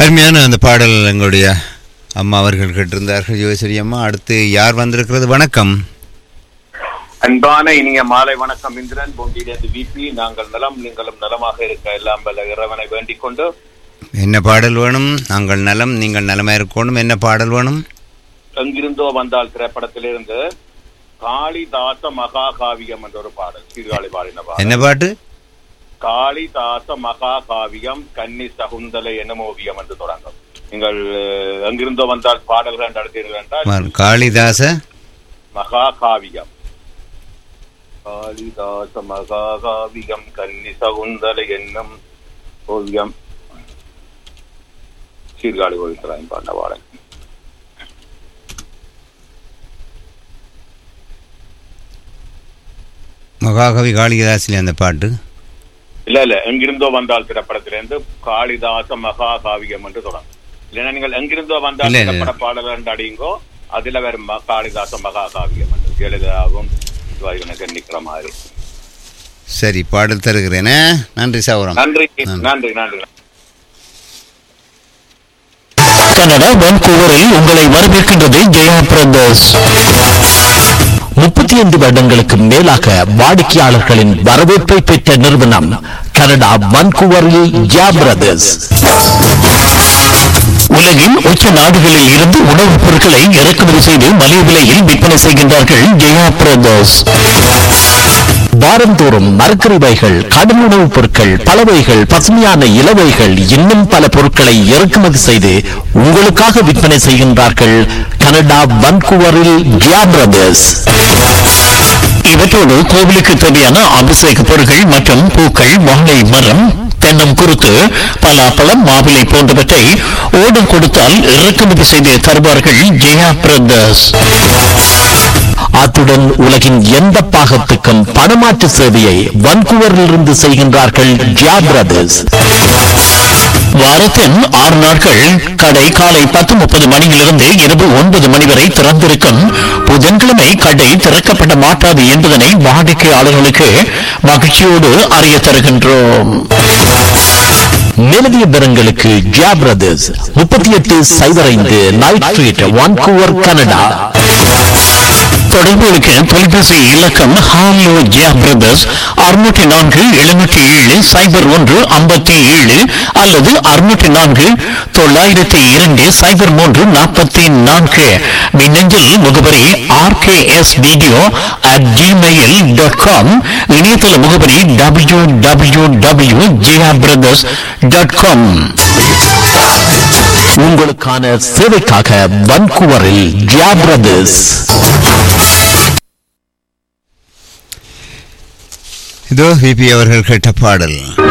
அருமையான அந்த பாடல் எங்களுடைய அம்மா அவர்கள் கேட்டிருந்தார்கள் யோசரி அம்மா அடுத்து யார் வந்திருக்கிறது வணக்கம் அன்பான இனிய மாலை வணக்கம் இந்திரன் பொங்கிலிருந்து விபி நாங்கள் நலம் நீங்களும் நலமாக இருக்க எல்லாம் வல்ல இறைவனை வேண்டிக் கொண்டு என்ன பாடல் வேணும் நாங்கள் நலம் நீங்கள் நலமா இருக்கணும் என்ன பாடல் வேணும் எங்கிருந்தோ வந்தால் திரைப்படத்திலிருந்து காளிதாச மகாகாவியம் என்ற ஒரு பாடல் சீர்காழி பாடின என்ன பாடல் பாட்டு காளிதாச மகாகாவியம் கன்னி சகுந்தலை எனும் ஓவியம் என்று தொடங்கும் நீங்கள் அஹ், எங்கிருந்தோ வந்தால் பாடல்கள் நடத்தீர்கள் என்றால் ம- காளிதாச மகாகாவியம் காளிதாச மகாகாவியம் கன்னி சகுந்தலை என்னும் ஓவியம் சீர்காழி ஒழிக்கிறான் பாண்ட பாடல் மகாகவி காளிதாசிலே அந்த பாட்டு இல்ல இல்ல எங்கிருந்தோ வந்தால் திரைப்படத்திலிருந்து காளிதாச மகாகாவியம் என்று தொடங்கும் இல்லைன்னா நீங்கள் எங்கிருந்தோ வந்தால் இல்ல, இல்ல. திரைப்பட பாடல் என்று அடியுங்கோ அதுல வேற ம- காளிதாச மகாகாவியம் என்று ஜெயலலிதாவும் சிவாஜி நிக்கிற மாதிரி சரி பாடல் தருகிறேனே நன்றி சௌரம் நன்றி நன்றி. நன்றி நன்றி கனடா வான்கூவரில் உங்களை வரவேற்கின்றது ஜெயா பிரதர்ஸ் முப்பத்தி ஐந்து வருடங்களுக்கு மேலாக வாடிக்கையாளர்களின் வரவேற்பை பெற்ற நிறுவனம் கனடா வான்கூவரில் ஜெயா பிரதர்ஸ் உலகின் உச்ச நாடுகளில் இருந்து உணவுப் பொருட்களை இறக்குமதி செய்து மலிவு விலையில் விற்பனை செய்கின்றார்கள் ஜெயா பிரதர்ஸ் வாரந்தோறும் மரக்கறிவைகள் கடும் உணவுப் பொருட்கள் பலவைகள் பசுமையான இலவைகள் இன்னும் பல பொருட்களை இறக்குமதி செய்து உங்களுக்காக விற்பனை செய்கின்றார்கள் கனடா வன்கூவரில் ஜியா பிரதர்ஸ் இவற்றோடு கோவிலுக்கு தேவையான அபிஷேக பொருட்கள் மற்றும் பூக்கள் வாழை மரம் தென்னம் குருத்து பலாப்பழம் மாவிலை போன்றவற்றை ஓடம் கொடுத்தால் இறக்குமதி செய்து தருவார்கள் ஜெயா பிரதர்ஸ் அத்துடன் உலகின் எந்த பாகத்துக்கும் பணமாற்று சேவையை வன்கூவரிலிருந்து செய்கின்றார்கள் ஜியா பிரதர்ஸ் வாரத்தின் ஆறு நாட்கள் கடை காலை பத்து முப்பது மணியிலிருந்து இரவு ஒன்பது மணி வரை திறந்திருக்கும் புதன்கிழமை கடை திறக்கப்பட மாட்டாது என்பதனை வாடிக்கையாளர்களுக்கு மகிழ்ச்சியோடு அறிய தருகின்றோம் மேலதிக விவரங்களுக்கு ஜியா பிரதர்ஸ் முப்பத்தி எட்டு சைபர் ஐந்து நைட் ஸ்ட்ரீட் வான்கூவர் கனடா தொடர்புகளுக்கு தொலைபேசி இலக்கம் ஹாலோ ஜியா பிரதர்ஸ் அறுநூற்றி நான்கு எழுநூற்றி ஏழு சைபர் ஒன்று ஐம்பத்தி ஏழு அல்லது அறுநூற்றி நான்கு தொள்ளாயிரத்தி இரண்டு சைபர் மூன்று நாற்பத்தி நான்கு மின்னஞ்சல் முகவரி RKS video at Gmail dot com இணையதள முகவரி W W W Jiya brothers dot com உங்களுக்கான சேவைக்காக வன்கூவரில் ஜியா பிரதர்ஸ் இதோ விபி அவர்கள் கேட்ட பாடல்